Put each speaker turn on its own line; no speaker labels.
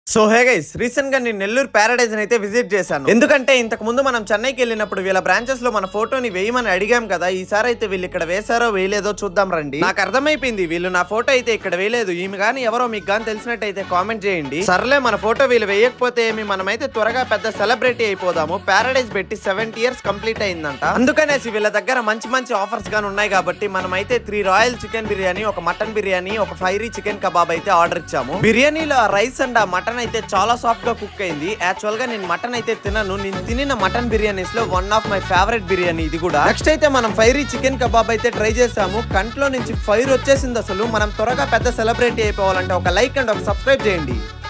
so hey guys recent గా నేను Nellore Paradise అయితే విజిట్ చేశాను ఎందుకంటే ఇంతకు ముందు మనం చెన్నైకి వెళ్ళినప్పుడు వీళ్ళ బ్రాంచెస్ లో మన ఫోటోని వేయమని అడిగాం కదా ఈసారి అయితే వీళ్ళు ఇక్కడ వేశారో వేయలేదో చూద్దాం రండి నాకు అర్థమైపోయింది వీళ్ళు నా ఫోటో అయితే ఇక్కడ వేయలేదు ఈమె గానీ ఎవరో మీకు గానీ తెలిసినట్టయితే కామెంట్ చేయండి సర్లే మన ఫోటో వీళ్ళు వేయకపోతే ఏమి మనమైతే త్వరగా పెద్ద సెలబ్రిటీ అయిపోదాము ప్యారడైజ్ పెట్టి సెవెంటీ ఇయర్స్ కంప్లీట్ అయిందంట అందుకనేసి వీళ్ళ దగ్గర మంచి మంచి ఆఫర్స్ గానీ ఉన్నాయి కాబట్టి మనమైతే త్రీ రాయల్ చికెన్ బిర్యానీ ఒక మటన్ బిర్యానీ ఒక ఫైరీ చికెన్ కబాబ్ అయితే ఆర్డర్ ఇచ్చాము బిర్యానీలో ఆ రైస్ అండ్ ఆ మటన్ అయితే చాలా సాఫ్ట్ గా కుక్ అయింది యాక్చువల్ గా నేను మటన్ అయితే తినను నేను తినిన మటన్ బిర్యానీస్ లో one of my favourite biryani ఇది కూడా నెక్స్ట్ అయితే మనం ఫైరీ చికెన్ కబాబ్ అయితే ట్రై చేసాము కంట్లో నుంచి ఫైర్ వచ్చేసింది అసలు మనం త్వరగా పెద్ద సెలబ్రిటీ అయిపోవాలంటే ఒక లైక్ అండ్ ఒక సబ్స్క్రైబ్ చేయండి